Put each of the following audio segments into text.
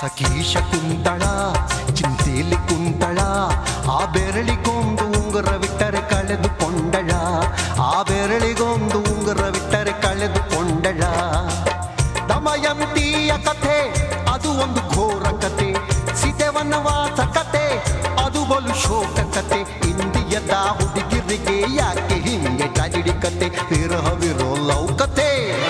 ಸಖೀಶ ಕುಂತಳ ಚಿಂತೆಯಲ್ಲಿ ಕುಂತಳ ಆ ಬೆರಳಿಗೊಂದು ಉಂಗುರವಿಟ್ಟರೆ ಕಳೆದುಕೊಂಡಳ ಆ ಬೆರಳಿಗೊಂದು ಉಂಗುರವಿಟ್ಟರೆ ಕಳೆದುಕೊಂಡಳ ದಮಯಂತಿಯ ಕಥೆ ಅದು ಒಂದು ಘೋರ ಕತೆ ಸೀತೆವನವಾಸ ಕತೆ ಅದು ಬಲು ಶೋಕ ಕತೆ ಇಂದಿಯದ ಹುಡುಗಿರಿಗೆ ಯಾಕೆ ಹಿಂಗೆ ಟ್ರಾಜಿಡಿ ಕತೆ ವಿರಹವಿರೋ ಲವ್ ಕತೆ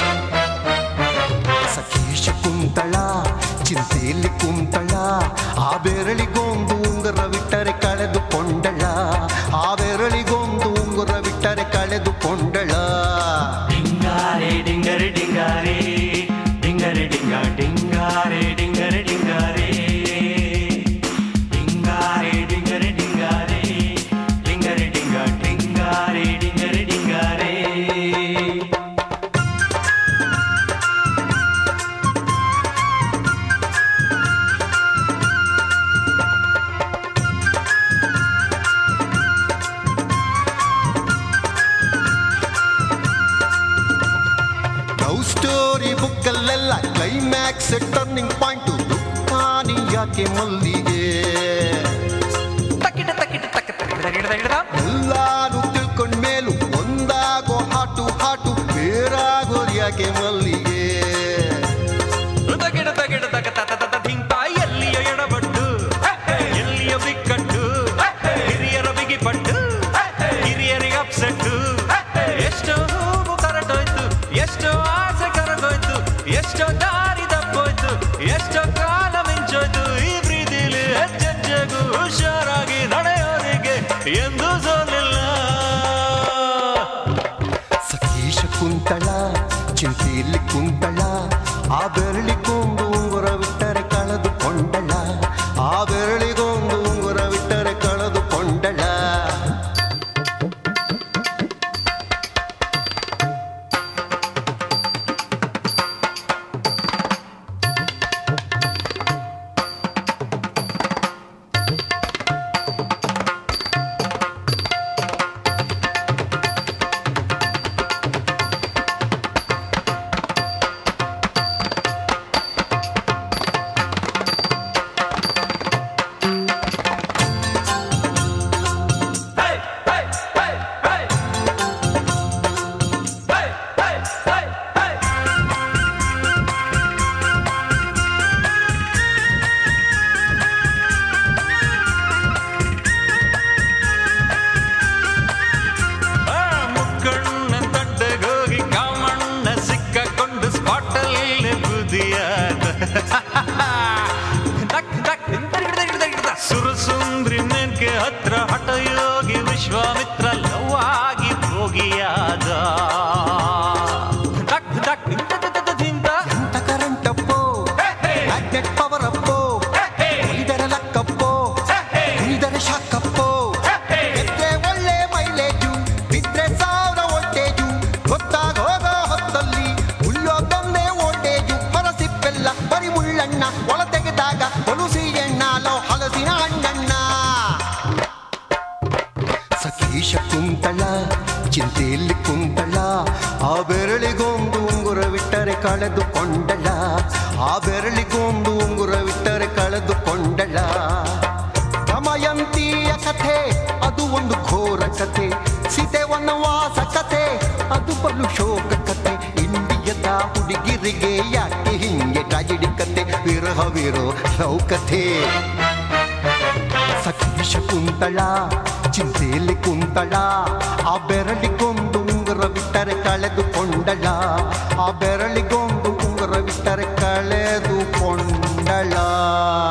ಸಖೀಶ ಕುಂತಳ ಚಿಂತೆಯಲ್ಲಿ ಕುಂತಳ ಆ ಬೆರಳಿಗೊಂದು ಉಂಗುರವಿಟ್ಟರೆ ಕಳೆದುಕೊಂಡಳ ಆ ಬೆರಳಿಗೊಂದು ಉಂಗುರವಿಟ್ಟರೆ ಕಳೆದುಕೊಂಡಳ ಡಿಂಗಾರೆ ಡಿಂಗರೆ ಡಿಂಗಾರೆ ಡಿಂಗರೆ ಡಿಂಗ ಡಿಂಗಾರೆ ಡಿಂಗರೆ ಡಿಂಗಾರೆ ಡಿಂಗಾರೆ ಡಿಂಗರೆ ಡಿಂಗಾರೆ ಡಿಂಗರೆ ಡಿಂಗ ಡಿಂಗಾರೆ ಡಿಂಗರೆ ಡಿಂಗಾರೆ ಲವ್ ಸ್ಟೋರಿ ಬುಕ್ಕಲ್ಲೆಲ್ಲ ಕ್ಲೈಮ್ಯಾಕ್ಸ್ ಟರ್ನಿಂಗ್ ಪಾಯಿಂಟ್ ದುಃಖಾನಿ ಯಾಕೆ ಮಲ್ಲಿಗೆ ತಕ್ಕಿಟ ತಕ್ಕಿಟ ತಕ್ಕ ತಕ್ಕಿಟ ತಕ್ಕಿಟ ತಕ್ಕಿಟ ಎಲ್ಲಾರು ತಿಳ್ಕೊಂಡ್ ಮೇಲೂ ಒಂದಾಗೋ ಹಾಟು ಹಾಟು ಬೇರಾಗೋದು ಯಾಕೆ ಮಲ್ಲಿಗೆ ತಗಿಡ ತಗಿಡ ತಗ ತತ ತತ ಧಿಂತ ಎಲ್ಲಿಯ ಎಡಬಟ್ಟು ಎಲ್ಲಿಯ ಬಿಕ್ಕಟ್ಟು ಹಿರಿಯರ ಬಿಗಿಪಟ್ಟು ಹಿರಿಯರಿಗೆ ಅಪ್ಸೆಟ್ಟು ಎಷ್ಟೋ ಹೂವು ಕರಟೋಯ್ತು ಎಷ್ಟೋ ಆಸೆ ಕರಗೋಯ್ತು ಎಷ್ಟೋ ದಾರಿ ತಪ್ಪೋಯ್ತು ಎಷ್ಟೋ ಕಾಲ ಮಿಂಚೋಯ್ತು ಈ ಪ್ರೀತಿಲಿ ಹೆಜ್ಜೆಜ್ಜೆಗೂ ಹುಷಾರಾಗಿ ನಡೆಯೋರಿಗೆ ಎಂದು ಸೋಲಿಲ್ಲ ಸತೀಶ ಕುಂತಳ ಚಿಂತೆಯಲ್ಲಿ ಕುಂತಳ ಆ ಬೆರಳಿಗೊಂದು ಉಂಗುರವಿಟ್ಟರೆ ಕಳೆದುಕೊಂಡಳ ಆ ಬೆರಳಿಗೊಂದು ಉಂಗುರವಿಟ್ಟರೆ ಕಳೆದುಕೊಂಡಳ Hey, hey, hey, hey. Hey, hey, hey, hey. ಆ ಮುಕ್ಕಣ್ಣ ತಡ್ಡಗೋಗಿ ಕಾಮಣ್ಣ ಸಿಕ್ಕಕೊಂಡು ಸ್ಪಾಟಲ್ಲಿ ಬುದಿಯಾದ ದಕ್ ದಕ್ ಹಿಂದರಿಗಿಡ ಹಿಡಿದ ಹಿಡಿದ ಸುರಸುಂದ್ರಿ ನೆನ್ಕೆ ಹತ್ರ ಹಠಯೋಗಿ ವಿಶ್ವಾಮಿತ್ರ ಲವ್ವಾಗಿ ಭೋಗಿಯಾದ ದಕ್ ದಕ್ ದಿಂತ ದಿಂತ ದಿಂತ ಎಂತ ಕರೆಂಟ್ ಅಪ್ಪೋ ಮ್ಯಾಗ್ನೆಟ್ ಪವರ್ ಅಪ್ಪೋ ಇದರ ಲಕ್ಕಪ್ಪೋ ಇದರ ಶಾಕಪ್ಪೋ ಎದ್ರೆ ಒಳ್ಳೆ ಮೈಲೇಜು ಬಿದ್ರೆ ಸಾವಿರ ವೋಲ್ಟೇಜು ಗೊತ್ತಾಗ ಹೋಗೋ ಹೊತ್ತಲ್ಲಿ ಉಳ್ಳೋದೊಂದೇ ವೋಲ್ಟೇಜು ಹೊರಸಿಪ್ಪೆಲ್ಲ ಬರಿ ಮುಳ್ಳಣ್ಣ ಒಳ ತೆಗೆದಾಗ ಹೊಲುಸಿ ಎಣ್ಣ ಲೋ ಹಲಸಿನ ಹಣ್ಣಣ್ಣ ಸಖೀಶ ಕುಂತಳ ಚಿಂತೆಯಲ್ಲಿ ಕುಂತಳ ಆ ಬೆರಳಿಗೊಂದು ಉಂಗುರವಿಟ್ಟರೆ ಕಳೆದುಕೊಂಡಳ ಆ ಬೆರಳಿಗೊಂದು ಉಂಗುರವಿಟ್ಟರೆ ಕಳೆದುಕೊಂಡಳ ದಮಯಂತಿಯ ಕಥೆ ಅದು ಒಂದು ಘೋರ ಕಥೆ ಸೀತೆ ವನವಾಸ ಕಥೆ ಅದು ಬಲು ಶೋಕ ಕಥೆ ಇಂಡಿಯದ ಹುಡುಗಿರಿಗೆ ಯಾಕೆ ಹಿಂಗೆ ಟ್ರಾಜಿಡಿ ಕಥೆ ವಿರಹವಿರೋ ಲವ್ ಕಥೆ ಸಖೀಶ ಕುಂತಳ ಚಿಂತೆಯಲ್ಲಿ ಕುಂತಳ ಆ ಬೆರಳಿಗೊಂದು ಉಂಗುರವಿಟ್ಟರೆ ಕಳೆದುಕೊಂಡಳ ಆ ಬೆರಳಿಗೊಂದು ಉಂಗುರವಿಟ್ಟರೆ ಕಳೆದುಕೊಂಡಳ